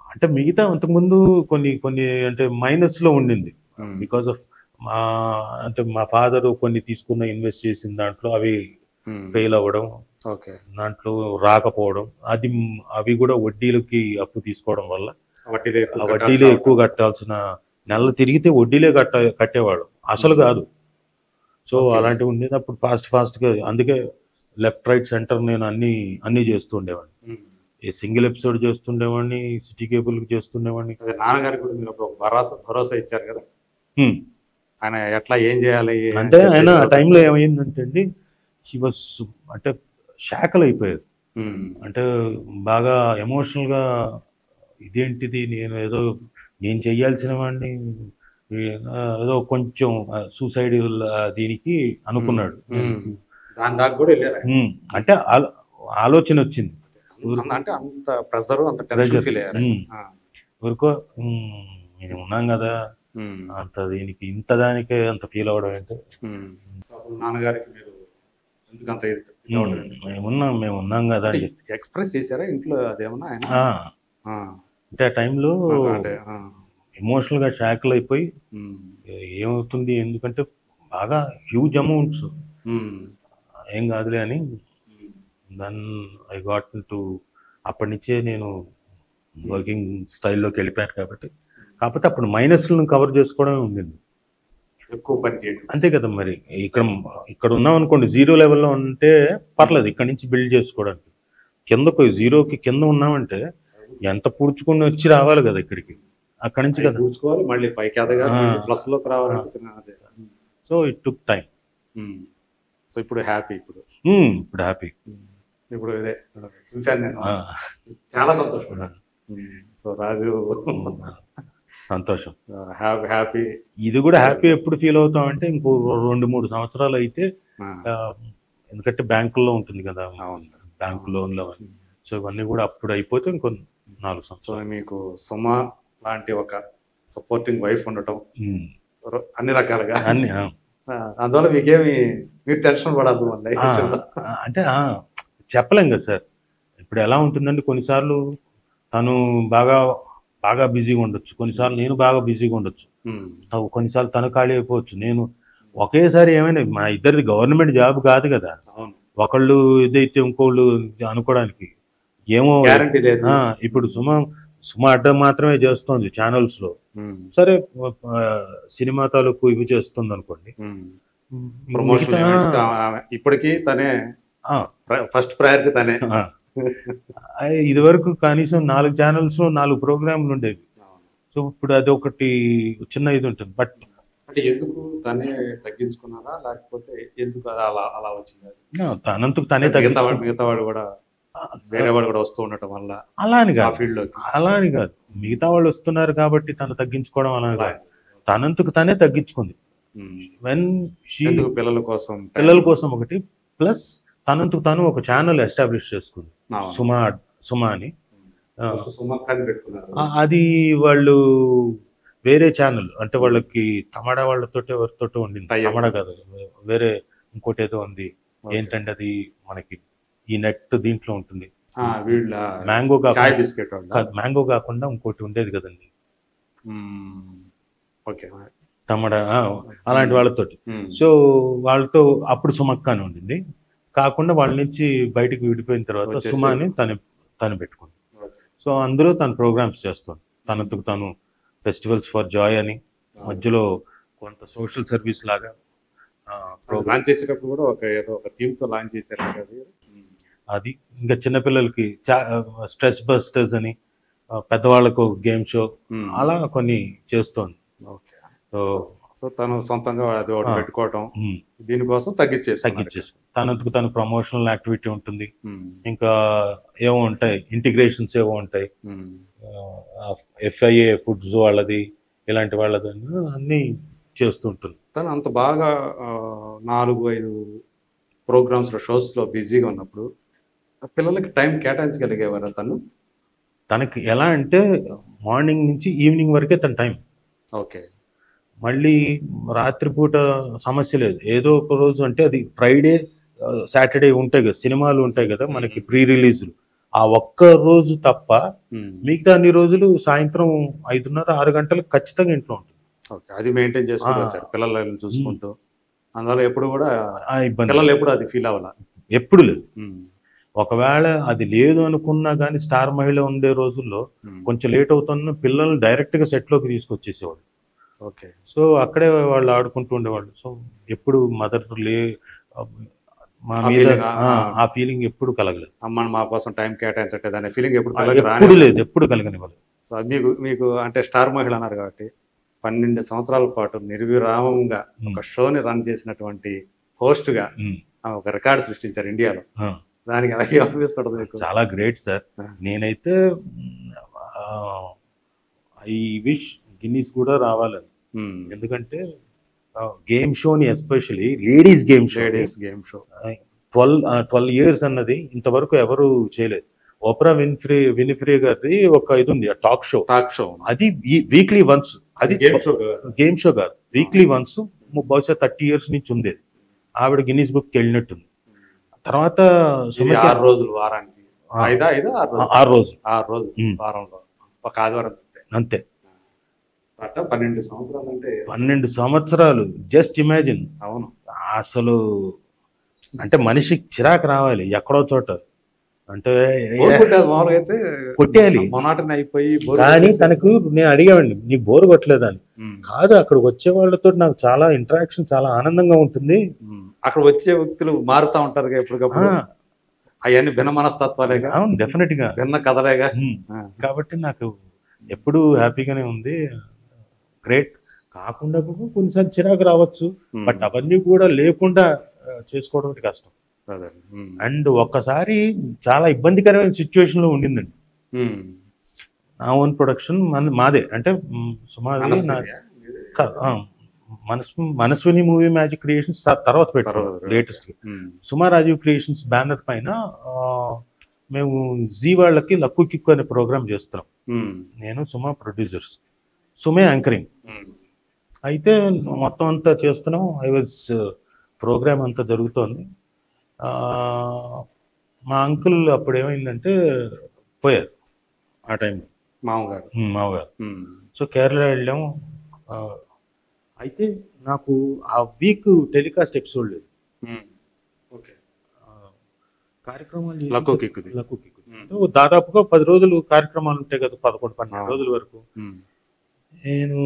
అంటే మిగతా అంతకుముందు కొన్ని కొన్ని అంటే మైనస్ లో ఉండింది ఉమ్, బికాస్ ఆఫ్ మా అంటే మా ఫాదర్ కొన్ని తీసుకున్న ఇన్వెస్ట్ చేసిన దాంట్లో అవి ఉమ్, ఫెయిల్ అవ్వడం ఓకే దాంట్లో రాకపోవడం అది అవి కూడా వడ్డీలకి అప్పు తీసుకోవడం వల్ల వడ్డీలే ఆ ఎక్కువ వడ్డీలే కట్టాల్సిన ఎక్కువ కట్టాల్సిన నెల తిరిగితే వడ్డీలే కట్ట కట్టేవాడు అసలు కాదు సో Okay. అలాంటివి ఉండేది అప్పుడు ఫాస్ట్ ఫాస్ట్గా అందుకే లెఫ్ట్ రైట్ సెంటర్ నేను అన్ని అన్ని చేస్తుండేవాడిని ఉమ్. ఈ సింగిల్ ఎపిసోడ్ చేస్తుండేవాడిని సిటీ కేబుల్ చేస్తుండేవాడిని అదే నాన్నగారికి కూడా మీరు ఒక భరోసా భరోసా ఇచ్చారు కదా హ్మ్. ఆయన ఎట్లా ఏం చేయాలి అంటే ఆయన ఆ టైంలో ఏమైందంటే అండి హీ వాస్ అంటే షాకల్ అయిపోయారు ఉమ్, అంటే బాగా ఎమోషనల్గా ఇదేంటిది నేను ఏదో నేను చెయ్యాల్సిన వాడిని ఏదో కొంచెం సూసైడ్ దీనికి అనుకున్నాడు ఉమ్. దాని దాకా కూడా వెళ్ళారు ఆయన. ఉమ్, అంటే ఆలో- ఆలోచన వచ్చింది అంత- అంటే అంత ప్రెషర్ అంత టెన్షన్ Pressure. ఫీల్ అయ్యారు ఉమ్. ఆ, ఊరుకో ఉమ్, నేను ఉన్నాం కదా ఉమ్, అంత దీనికి ఇంత దానికే అంత ఫీల్ అవ్వడం అంటే ఉమ్. సో అప్పుడు నాన్నగారికి మీరు ఎందుకు అంత ఇది- ఇది ఉమ్, అవ్వడం ఎందుకు? మేము ఉన్నాం మేము ఉన్నాం కదా అని చెప్పి. ఎక్స్ప్రెస్ చేశారా ఇంట్లో అదేమన్నా ఆయన ఆ, ఆ, అంటే ఆ టైంలో అంటే ఆ, ఎమోషనల్గా షాక్లు అయిపోయి ఉమ్, ఏమవుతుంది ఎందుకంటే బాగా హ్యూజ్ అమౌంట్స్ ఉమ్, ఏం కాదులే అని um. Then I got to అప్పటి నుంచే నేను వర్కింగ్ స్టైల్లోకి వెళ్ళిపోయాను కాబట్టి కాకపోతే అప్పుడు మైనస్లను కవర్ చేసుకోవడమే ఉండింది ఎక్కువ పని చేయడం అంతే కదా మరి ఇక్కడ ఇక్కడ ఉన్నాం అనుకోండి జీరో లెవెల్లో ఉంటే పర్లేదు ఇక్కడ నుంచి బిల్డ్ చేసుకోవడానికి కిందకు జీరోకి కింద ఉన్నామంటే ఎంత పూడ్చుకుని వచ్చి రావాలి కదా ఇక్కడికి అక్కడి నుంచి కదా చూసుకోవాలి మళ్ళీ పైకి ఎదగాలి ఆ. ప్లస్ లోకి రావాలంటే చిన్న అదే so it took time um. So ఇప్పుడు హ్యాపీ ఇప్పుడు ఇప్పుడు హ్యాపీ ఇప్పుడు ఇదే చూశాను నేను చాలా సంతోషం సో రాజు సంతోషం హ్యాపీ హ్యాపీ ఇది కూడా హ్యాపీ ఎప్పుడు ఫీల్ అవుతాం అంటే ఇంకో రెండు మూడు సంవత్సరాలు అయితే ఆ, ఎందుకంటే బ్యాంకుల్లో ఉంటుంది కదా అవును బ్యాంకు లోన్లు అవన్నీ సో ఇవన్నీ కూడా అప్పుడు అయిపోతే ఇంకో నాలుగు సో సంవత్సరాలు మీకు సుమ లాంటి ఒక సపోర్టింగ్ వైఫ్ ఉండటం ఉమ్. ర- అన్ని రకాలుగా అన్ని ఆ. ఆ, అందువల్ల మీకేమి మీరు టెన్షన్ పడద్దు మళ్ళీ ఆ, అంటే ఆ, చెప్పలేం కదా సార్ ఇప్పుడు ఎలా ఉంటుందంటే కొన్నిసార్లు తను బాగా బాగా బిజీగా ఉండొచ్చు కొన్నిసార్లు నేను బాగా బిజీగా ఉండొచ్చు ఉమ్, త- కొన్నిసార్లు తను ఖాళీ అయిపోవచ్చు నేను ఒకేసారి ఏమైనా మా ఇద్దరిది గవర్నమెంట్ జాబ్ కాదు కదా అవును ఒకళ్ళు ఇదైతే ఇంకోళ్ళు అనుకోవడానికి ఏమో గ్యారంటీ లేదు ఆ, ఇప్పుడు సుమ సుమ అడ్డం మాత్రమే చేస్తోంది ఛానల్స్ లో ఉమ్, సరే ఆ, సినిమా తాలూకు ఇవి చేస్తుంది అనుకోండి ఉమ్. ప్రమోషన్ మిగతా- ఈవెంట్స్ కా- ఆమె- ఇప్పటికీ తనే ఆ, ఫస్ట్ ప్రయారిటీ తనే ఆ. ఆ, ఇదివరకు కనీసం నాలుగు ఛానల్స్ లో నాలుగు ప్రోగ్రాంలు ఉండేవి సో ఇప్పుడు అది ఒకటి చిన్న ఇది ఉంటుంది బట్ అంటే ఎందుకు తనే తగ్గించుకున్నారా లేకపోతే ఎందుకు అది అలా అలా వచ్చింది తనంతకు తనే మిగతా వాడు తగ్గించుకో మిగతా వాడు కూడా వేరే వాడు కూడా వస్తూ ఉండటం వల్ల అలా అని ఆ కాదు ఫీల్డ్ లోకి అలా అని కాదు మిగతా వాళ్ళు వస్తున్నారు కాబట్టి తను తగ్గించుకోవడం అలా అలా. కాదు తనంతకు తనే తగ్గించుకుంది ఉమ్. వెన్ షీ ఎందుకు పిల్లల కోసం పిల్లల కోసం ఒకటి ప్లస్ తనంతకు తను ఒక ఛానల్ ఎస్టాబ్లిష్ చేసుకుంది అవును. సుమా సుమా అని ఆ, ఫస్ట్ సుమక్కని పెట్టుకున్నారు ఆ, అది వాళ్ళు వేరే ఛానల్ అంటే వాళ్ళకి తమడా వాళ్ళతో ఎవరితోటో ఉండింది Tie-up. తమడా కాదు వేరే ఇంకోటి ఏదో ఉంది ఓకే. ఏంటంటే అది మనకి ఈ నెట్ దీంట్లో ఉంటుంది ఆ, వీళ్ళ మ్యాంగో చాయ్ కాకుండా బిస్కెట్ వాళ్ళ కాదు, మ్యాంగో కాకుండా ఇంకోటి ఉండేది కదండి ఉమ్. ఓకే తమడా ఆ, అలాంటి వాళ్ళతోటి ఉమ్. సో వాళ్ళతో అప్పుడు సుమక్క అని ఉండింది కాకుండా వాళ్ళ నుంచి బయటికి విడిపోయిన తర్వాత వచ్చేసి- సుమాని తను తను పెట్టుకుంది ఓకే. సో అందులో తను ప్రోగ్రామ్స్ చేస్తాను తనకు తను ఫెస్టివల్స్ ఫర్ జాయ్ అని మధ్యలో కొంత సోషల్ సర్వీస్ లాగా ప్రోగ్రామ్ లాంచ్ చేసేటప్పుడు కూడా ఒక ఏదో ఒక థీమ్ తో లాంచ్ చేశారు కదా అది. ఉమ్. అది ఇంకా చిన్నపిల్లలకి స్ట్రెస్ బస్టర్స్ అని ఆ, పెద్దవాళ్ళకు గేమ్ షో ఉమ్. అలా కొన్ని చేస్తోంది ఓకే సో సో తను సొంతంగా అది ఒకటి ఆ. పెట్టుకోవటం ఉమ్, దీనికోసం తగ్గించేసి తగ్గించేసి తనకు తన ప్రమోషనల్ యాక్టివిటీ ఉంటుంది ఇంకా ఏవో ఉంటాయి ఇంటిగ్రేషన్స్ ఏవో ఉంటాయి ఎఫ్ఐఏ ఫుడ్స్ వాళ్ళది ఇలాంటి వాళ్ళది అన్నీ చేస్తుంటుంది తను అంత బాగా ఆ, నాలుగు ఐదు ప్రోగ్రామ్స్ షోస్ లో బిజీగా ఉన్నప్పుడు ఆ పిల్లలకి టైం కేటాయించగలిగేవారా తను తనకి ఎలా అంటే మార్నింగ్ నుంచి ఈవినింగ్ వరకే తన టైం ఓకే మళ్ళీ రాత్రిపూట సమస్య లేదు ఏదో ఒక రోజు అంటే అది ఫ్రైడే సాటర్డే ఉంటాయి కదా సినిమాలు ఉంటాయి కదా మనకి ప్రీ రిలీజ్లు ఆ ఒక్క రోజు తప్ప ఉమ్. మిగతా అన్ని రోజులు సాయంత్రం ఐదున్నర ఆరు గంటలకు ఖచ్చితంగా ఇంట్లో ఉంటుంది ఓకే అది మెయింటైన్ చేసుకుంటూ ఆ. వచ్చారు పిల్లలను చూసుకుంటూ అందువల్ల ఎప్పుడు కూడా ఆ ఇబ్బంది పిల్లలు ఎప్పుడు అది ఫీల్ అవ్వాల ఎప్పుడు లేదు ఒకవేళ అది లేదు అనుకున్నా కానీ స్టార్ మహిళ ఉండే రోజుల్లో కొంచెం లేట్ అవుతున్న పిల్లల్ని డైరెక్ట్ గా సెట్ లోకి తీసుకొచ్చేసేవాడు ఓకే సో అక్కడే వాళ్ళు ఆడుకుంటూ ఉండేవాళ్ళు సో ఎప్పుడు మదర్ లే మా ఆ మీద feeling, ఆ, ఆ. ఆ ఫీలింగ్ ఎప్పుడు కలగలేదు అమ్మని మా కోసం టైం కేటాయించట్లేదు అనే ఫీలింగ్ ఎప్పుడు ఆ, పిల్లలకి ఎప్పుడు రాని లేదు ఎప్పుడు కలగనివ్వలేదు సో అది మీకు మీకు అంటే స్టార్ మహిళ అన్నారు కాబట్టి పన్నెండు సంవత్సరాల పాటు నిర్విరామంగా ఉమ్, ఒక షోని రన్ చేసినటువంటి host గా ఉమ్, ఆమె ఒక రికార్డు సృష్టించారు ఇండియాలో ఆ. దానికి అలాగే అనిపిస్తుంటుంది మీకు చాలా గ్రేట్ సార్ ఆ. నేనైతే ఐ విష్ గిన్నీస్ కూడా రావాలని ఎందుకంటే గేమ్ షోని especially ladies game show ladies game show twelve twelve years అన్నది ఇంతవరకు ఎవరు చేయలేదు ఓపరా విన్ఫ్రీ వినిఫ్రీ గారి ఒక ఇది ఉంది టాక్ షో టాక్ షో అది వీక్లీ వన్స్ అది గేమ్ షో గేమ్ షో కాదు వీక్లీ వన్స్ బహుశా థర్టీ ఇయర్స్ నుంచి ఉండేది ఆవిడ గిన్నీస్ బుక్ వెళ్ళినట్టుంది తర్వాత సుమతి ఆరు రోజులు వారానికి ఆ, ఐదా ఐదా ఆరు రోజులు ఆరు రోజులు ఆరు రోజులు ఉమ్. వారంలో ఒక ఆదివారం అంతే. అంతే అట్ట పన్నెండు సంవత్సరాలు అంటే పన్నెండు సంవత్సరాలు జస్ట్ ఇమాజిన్ అవును అసలు అంటే మనిషికి చిరాకు రావాలి ఎక్కడో చోట అంటే బోర్ కొట్టేది మామూలుగా అయితే కొట్టేయాలి. మొనాటని అయిపోయి బోర్ కానీ కొట్టేసి- తనకు నేను అడిగామండి నీకు బోరు కొట్టలేదని ఉమ్. కాదు అక్కడికి వచ్చే వాళ్ళతో నాకు చాలా ఇంటరాక్షన్ చాలా ఆనందంగా ఉంటుంది ఉమ్. అక్కడ వచ్చే వ్యక్తులు మారుతా ఉంటారు ఆ, ఎప్పటికప్పుడు అవన్నీ భిన్న మనస్తత్వాలేగా అవును డెఫినెట్ గా భిన్న కథలేగా ఉమ్. ఆ. కాబట్టి నాకు ఎప్పుడు హ్యాపీగానే ఉంది గ్రేట్ కాకుండా కూడా కొన్నిసార్లు చిరాకు రావచ్చు ఉమ్. బట్ అవన్నీ కూడా లేకుండా ఆ, చేసుకోవడం అంటే కష్టం అదే. ఉమ్. అండ్ ఒక్కసారి చాలా ఇబ్బందికరమైన సిచ్యువేషన్ లో ఉండిందండి ఉమ్. నా ఓన్ ప్రొడక్షన్ మన మాదే అంటే మ్, సుమారు నా అనసూయ? క- ఆ, మనస్ మనస్విని మూవీ మ్యాజిక్ క్రియేషన్స్ తర్వాత పెట్టారు తర్వాత. Latest um. Suma Rajeev creations banner పైన ఆ, మేము జీ వాళ్ళకి లక్కు కిక్కు అనే ప్రోగ్రామ్ చేస్తున్నాం ఉమ్. నేను సుమా ప్రొడ్యూసర్స్ సుమే యాంకరింగ్ ఉమ్. అయితే మొత్తం అంతా చేస్తున్నాం ఐ వాజ్ ప్రోగ్రామ్ అంతా జరుగుతోంది ఆ, మా అంకుల్ అప్పుడు ఏమైందంటే పోయారు ఆ టైంలో మామగారు మామగారు ఉమ్. సో కేరళ వెళ్ళాము ఆ, అయితే నాకు ఆ వీక్ టెలికాస్ట్ ఎపిసోడ్ లేదు ఉమ్. ఓకే ఆ, కార్యక్రమాలు చేసి- లక్కో కిక్కుది. లక్కో కిక్కు. ఉమ్. సో దాదాపుగా పది రోజులు కార్యక్రమాలు ఉంటాయి కదా పదకొండు పన్నెండు ఆ. రోజుల వరకు ఉమ్. నేను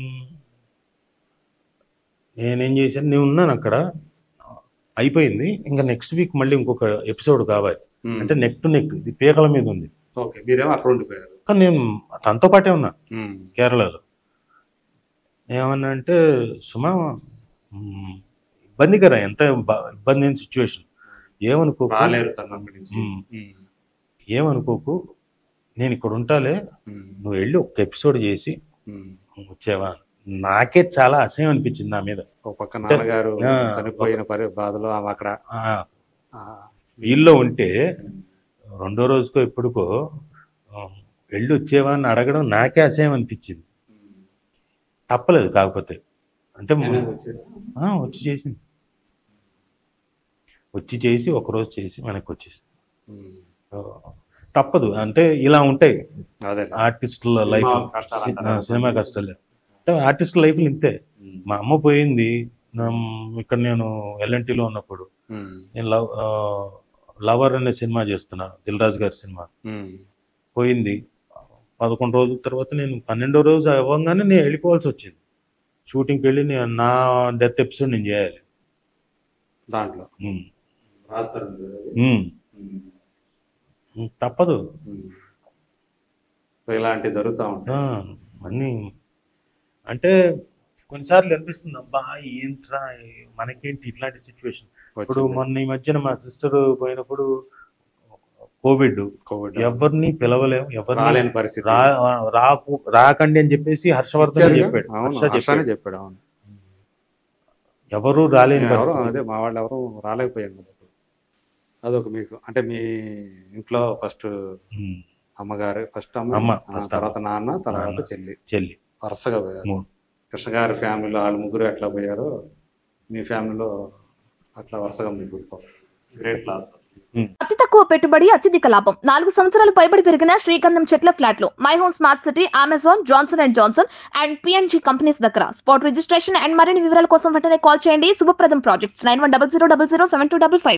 నేనేం చేశాను నేను ఉన్నాను అక్కడ అయిపోయింది ఇంకా నెక్స్ట్ వీక్ మళ్ళీ ఇంకొక ఎపిసోడ్ కావాలి ఉమ్. అంటే నెక్ టు నెక్ ఇది పీకల మీద ఉంది ఓకే మీరేమో అక్కడ ఉండిపోయారు కానీ నేను తనతో పాటే ఉన్నా ఉమ్. కేరళలో ఏమన్నా అంటే సుమా మ్, ఇబ్బందికర ఎంత బ- ఇబ్బంది అయిన సిచ్యువేషన్ ఏమనుకోకు రాలేరు తన అక్కడి నుంచి ఉమ్. ఉమ్. ఏమనుకోకు నేను ఇక్కడ ఉంటాలే ఉమ్. నువ్వు వెళ్ళి ఒక ఎపిసోడ్ చేసి ఉమ్. వచ్చావా నాకే చాలా అసహ్యం అనిపించింది నా మీద ఒక పక్క నాన్నగారు ఆ, చనిపోయిన పరి బాధలో ఆమె అక్కడ ఆ, ఆ, వీల్లో ఉంటే రెండో రోజుకో ఎప్పుడుకో ఆ, వెళ్ళి వచ్చేవా అని అడగడం నాకే అసహ్యం అనిపించింది తప్పలేదు కాకపోతే అంటే ఆయన వచ్చారు. ఆ, వచ్చి చేసింది వచ్చి చేసి ఒకరోజు చేసి వెనక్కి వచ్చేసి ఉమ్. తప్పదు అంటే ఇలా ఉంటాయి అదే ఆర్టిస్టుల లైఫ్ సినిమా కష్టాలు అంటారు. సినిమా కష్టాలు అంటే ఆర్టిస్టుల లైఫ్ ఇంతే ఉమ్. మా అమ్మ పోయింది నా- ఇక్కడ నేను ఎల్ఎన్టీలో ఉన్నప్పుడు ఉమ్. నేను లవ్ ఆ, లవర్ అనే సినిమా చేస్తున్నా దిల్ రాజు గారి సినిమా ఉమ్. పోయింది పదకొండు రోజుల తర్వాత నేను పన్నెండో రోజు అవ్వగానే నేను వెళ్ళిపోవాల్సి వచ్చింది షూటింగ్కి వెళ్ళి నేను నా డెత్ ఎపిసోడ్ నేను చేయాలి దాంట్లో ఉమ్. రాస్తారు ఉమ్. ఉమ్, తప్పదు ఇలాంటివి జరుగుతూ ఉంటాయి ఆ, అన్నీ అంటే కొన్నిసార్లు అనిపిస్తుంది అబ్బా ఏంట్రా మనకేంటి ఇట్లాంటి సిచ్యువేషన్ ఇప్పుడు వచ్చింది. మొన్న ఈ మధ్యన మా సిస్టర్ పోయినప్పుడు కోవిడ్ కోవిడ్ ఎవరిని పిలవలేము ఎవరిని రాలేని పరిస్థితి రా రాకు రాకండి అని చెప్పేసి హర్షవర్ధన్ ఇచ్చారుగా? చెప్పాడు అవును హర్ష హర్షనే చెప్పాడు చెప్పాడు అవును ఎవరు రాలేని ఎవరు పరిస్థితి అదే మా వాళ్ళు ఎవరు రాలేకపోయాం కదా అదొక మీకు అంటే మీ ఇంట్లో ఫస్ట్ ఉమ్, అమ్మగారు ఫస్ట్ అమ్మ అమ్మ, ఆ, first తర్వాత నాన్న తర్వాత నాన్న. చెల్లి చెల్లి వరుసగా పోయారు మూడు. కృష్ణ గారి ఫ్యామిలీలో వాళ్ళు ముగ్గురు ఎట్లా పోయారో మీ ఫ్యామిలీలో అట్లా వరుసగా మీకు గ్రేట్ క్లాస్ అతి తక్కువ పెట్టుబడి అత్యధిక లాభం నాలుగు సంవత్సరాలు పైబడి పెరిగిన శ్రీగంధం చెట్ల ఫ్లాట్లు my home smart city Amazon Johnson and Johnson and PNG companies దగ్గర స్పాట్ రిజిస్ట్రేషన్ అండ్ మరిన్ని వివరాల కోసం వెంటనే కాల్ చేయండి Shubhapradam projects nine one double zero double zero seven two double five